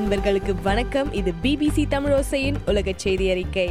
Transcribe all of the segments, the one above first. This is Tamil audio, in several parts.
நண்பர்களுக்கு வணக்கம் இது பிபிசி தமிழோசையின் உலக செய்தி அறிக்கை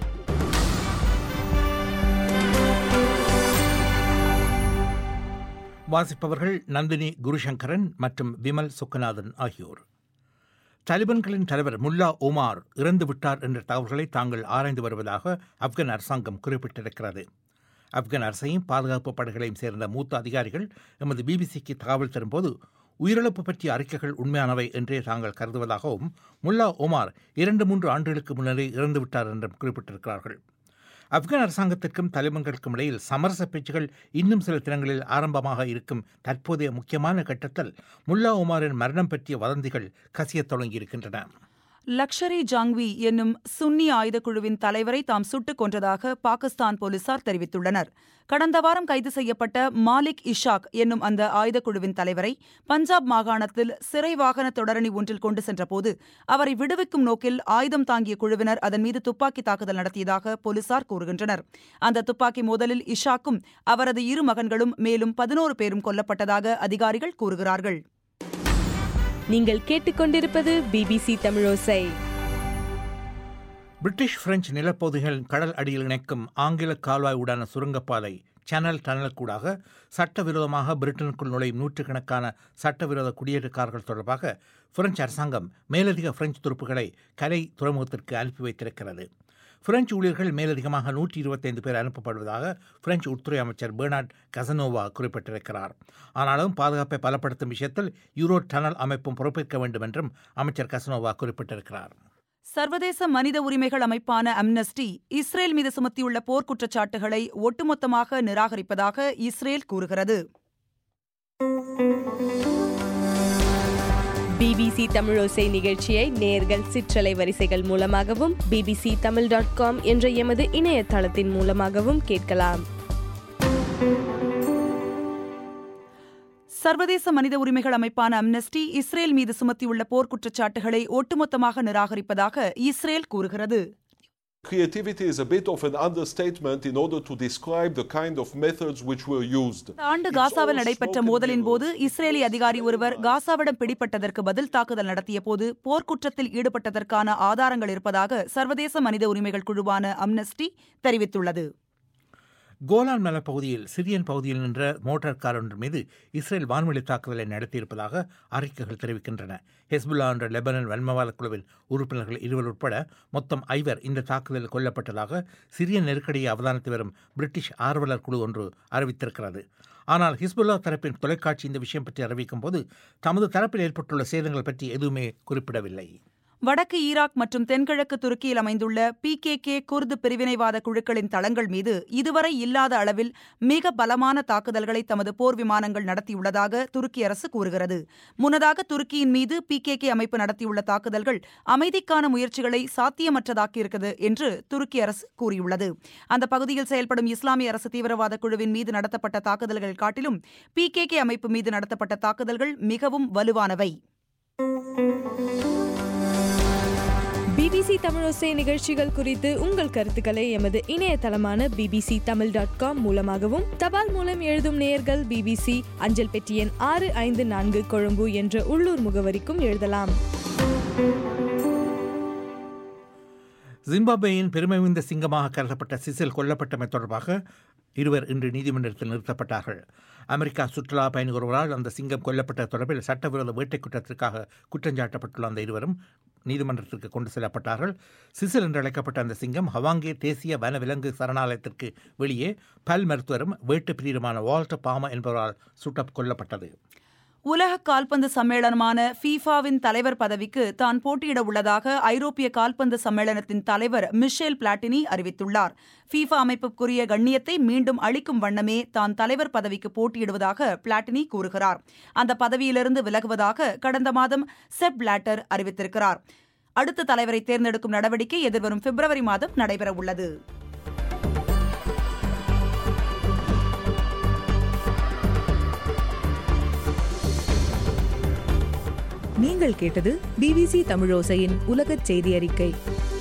வாசிப்பவர்கள் நந்தினி குருசங்கரன் மற்றும் விமல் சுக்கநாதன் ஆகியோர் தாலிபான்களின் தலைவர் முல்லா ஒமார் இறந்து விட்டார் என்ற தகவல்களை தாங்கள் ஆராய்ந்து வருவதாக ஆப்கன் அரசாங்கம் குறிப்பிட்டிருக்கிறது ஆப்கன் அரசையும் பாதுகாப்பு படைகளையும் சேர்ந்த மூத்த அதிகாரிகள் எமது பிபிசிக்கு தகவல் தரும்போது உயிரிழப்பு பற்றிய அறிக்கைகள் உண்மையானவை என்றே தாங்கள் கருதுவதாகவும் முல்லா ஒமார் இரண்டு மூன்று ஆண்டுகளுக்கு முன்னரே இறந்துவிட்டார் என்றும் குறிப்பிட்டிருக்கிறார்கள் ஆப்கான் அரசாங்கத்திற்கும் தலைவர்களுக்கும் இடையில் சமரச பேச்சுகள் இன்னும் சில தினங்களில் ஆரம்பமாக இருக்கும் தற்போதைய முக்கியமான கட்டத்தில் முல்லா உமாரின் மரணம் பற்றிய வதந்திகள் கசியத் தொடங்கியிருக்கின்றன லக்ஷர் இ ஜாங்வி என்னும் சுன்னி ஆயுதக்குழுவின் தலைவரை தாம் சுட்டுக் கொன்றதாக பாகிஸ்தான் போலீசார் தெரிவித்துள்ளனர் கடந்த வாரம் கைது செய்யப்பட்ட மாலிக் இஷாக் என்னும் அந்த ஆயுதக்குழுவின் தலைவரை பஞ்சாப் மாகாணத்தில் சிறை வாகன தொடரணி ஒன்றில் கொண்டு சென்றபோது அவரை விடுவிக்கும் நோக்கில் ஆயுதம் தாங்கிய குழுவினர் அதன் மீது துப்பாக்கி தாக்குதல் நடத்தியதாக போலீசார் கூறுகின்றனர் அந்த துப்பாக்கி மோதலில் இஷாக்கும் அவரது இரு மகன்களும் மேலும் பதினோரு பேரும் கொல்லப்பட்டதாக அதிகாரிகள் கூறுகிறார்கள் நீங்கள் கேட்டுக்கொண்டிருப்பது பிபிசி தமிழோசை பிரிட்டிஷ் பிரெஞ்சு நிலப்பகுதிகளின் கடல் அடியில் இணைக்கும் ஆங்கில கால்வாய் உடான சுரங்கப்பாதை சேனல் டனலுக்கூடாக சட்டவிரோதமாக பிரிட்டனுக்குள் நுழையும் நூற்றுக்கணக்கான சட்டவிரோத குடியேற்றக்காரர்கள் தொடர்பாக பிரெஞ்சு அரசாங்கம் மேலதிக பிரெஞ்சு துருப்புகளை கரை துறைமுகத்திற்கு அனுப்பி வைத்திருக்கிறது பிரெஞ்சு ஊழியர்கள் மேலதிகமாக நூற்றி இருபத்தைந்து பேர் அனுப்பப்படுவதாக பிரெஞ்சு உள்துறை அமைச்சர் பெர்னார்ட் கசனோவா குறிப்பிட்டிருக்கிறார் ஆனாலும் பாதுகாப்பை பலப்படுத்தும் விஷயத்தில் யூரோ டனல் அமைப்பும் பொறுப்பேற்க வேண்டும் என்றும் அமைச்சர் கசனோவா குறிப்பிட்டிருக்கிறார் சர்வதேச மனித உரிமைகள் அமைப்பான அம்னஸ்டி இஸ்ரேல் மீது சுமத்தியுள்ள போர் குற்றச்சாட்டுகளை ஒட்டுமொத்தமாக நிராகரிப்பதாக இஸ்ரேல் கூறுகிறது பிபிசி தமிழோசை நிகழ்ச்சியை நேர்கள் சிற்றலை வரிசைகள் மூலமாகவும் பிபிசி தமிழ் டாட் காம் என்ற எமது இணையதளத்தின் மூலமாகவும் கேட்கலாம் சர்வதேச மனித உரிமைகள் அமைப்பான அம்னஸ்டி இஸ்ரேல் மீது சுமத்தியுள்ள போர் குற்றச்சாட்டுகளை ஒட்டுமொத்தமாக நிராகரிப்பதாக இஸ்ரேல் கூறுகிறது Creativity is a bit of an understatement in order to describe the kind of methods which were used. இந்த ஆண்டு காசாவில் நடைபெற்ற மோதலின் போது இஸ்ரேலி அதிகாரி ஒருவர் காசாவிடம் பிடிப்பட்டதற்கு பதில் தாக்குதல் நடத்திய போது போர்க்குற்றத்தில் ஈடுபட்டதற்கான ஆதாரங்கள் இருப்பதாக சர்வதேச மனித உரிமைகள் குழுவான அம்னஸ்டி தெரிவித்துள்ளது கோலான் மலைப்பகுதியில் சிரியன் பகுதியில் நின்ற மோட்டார் கார் ஒன்று மீது இஸ்ரேல் வான்வெளி தாக்குதலை நடத்தியிருப்பதாக அறிக்கைகள் தெரிவிக்கின்றன ஹெஸ்புல்லா என்ற லெபனன் வன்மவாத குழுவின் உறுப்பினர்கள் இருவர் உட்பட மொத்தம் ஐவர் இந்த தாக்குதலில் கொல்லப்பட்டதாக சிரியன் நெருக்கடியை அவதானித்து வரும் பிரிட்டிஷ் ஆர்வலர் குழு ஒன்று அறிவித்திருக்கிறது ஆனால் ஹிஸ்புல்லா தரப்பின் தொலைக்காட்சி இந்த விஷயம் பற்றி அறிவிக்கும் போது தமது தரப்பில் ஏற்பட்டுள்ள சேதங்கள் பற்றி எதுவுமே குறிப்பிடவில்லை வடக்கு ஈராக் மற்றும் தென்கிழக்கு துருக்கியில் அமைந்துள்ள பி கே கே குர்து பிரிவினைவாத குழுக்களின் தளங்கள் மீது இதுவரை இல்லாத அளவில் மிக பலமான தாக்குதல்களை தமது போர் விமானங்கள் நடத்தியுள்ளதாக துருக்கி அரசு கூறுகிறது முன்னதாக துருக்கியின் மீது பி கே கே அமைப்பு நடத்தியுள்ள தாக்குதல்கள் அமைதிக்கான முயற்சிகளை சாத்தியமற்றதாக்கியிருக்கிறது என்று துருக்கி அரசு கூறியுள்ளது அந்த பகுதியில் செயல்படும் இஸ்லாமிய அரசு தீவிரவாத குழுவின் மீது நடத்தப்பட்ட தாக்குதல்கள் காட்டிலும் பி கே கே அமைப்பு மீது நடத்தப்பட்ட தாக்குதல்கள் மிகவும் வலுவானவை பிபிசி தமிழோசை நிகழ்ச்சிகள் குறித்து உங்கள் கருத்துக்களை எமது இணையதளமான பிபிசி தமிழ் டாட் காம் மூலமாகவும் தபால் மூலம் எழுதும் நேயர்கள் பிபிசி அஞ்சல் பெட்டி எண் ஆறு ஐந்து நான்கு கொழும்பு என்ற உள்ளூர் முகவரிக்கும் எழுதலாம் ஜிம்பாப்வேயின் பெருமை மிகுந்த சிங்கமாக கருதப்பட்ட சிசில் கொல்லப்பட்டமை தொடர்பாக இருவர் இன்று நீதிமன்றத்தில் நிறுத்தப்பட்டார்கள் அமெரிக்கா சுற்றுலா பயணி ஒருவரால் அந்த சிங்கம் கொல்லப்பட்ட தொடர்பில் சட்டவிரோத வேட்டை குற்றத்திற்காக குற்றஞ்சாட்டப்பட்டுள்ள அந்த இருவரும் நீதிமன்றத்திற்கு கொண்டு செல்லப்பட்டார்கள் சிசில் என்று அழைக்கப்பட்ட அந்த சிங்கம் ஹவாங்கே தேசிய வனவிலங்கு சரணாலயத்திற்கு வெளியே பல் மருத்துவரும் வேட்டு பிரியருமான வால்டர் பாமா என்பவரால் சுட்ட கொல்லப்பட்டது உலக கால்பந்து சம்மேளனமான ஃபீஃபாவின் தலைவர் பதவிக்கு தான் போட்டியிட உள்ளதாக ஐரோப்பிய கால்பந்து சம்மேளனத்தின் தலைவர் மிஷேல் பிளாட்டினி அறிவித்துள்ளார் ஃபீஃபா அமைப்புக்குரிய கண்ணியத்தை மீண்டும் அளிக்கும் வண்ணமே தான் தலைவர் பதவிக்கு போட்டியிடுவதாக பிளாட்டினி கூறுகிறார் அந்த பதவியிலிருந்து விலகுவதாக கடந்த மாதம் செப் பிளாட்டர் அறிவித்திருக்கிறார் அடுத்த தலைவரை தேர்ந்தெடுக்கும் நடவடிக்கை எதிர்வரும் பிப்ரவரி மாதம் நடைபெறவுள்ளது நீங்கள் கேட்டது பிபிசி தமிழோசையின் உலகச் செய்தி அறிக்கை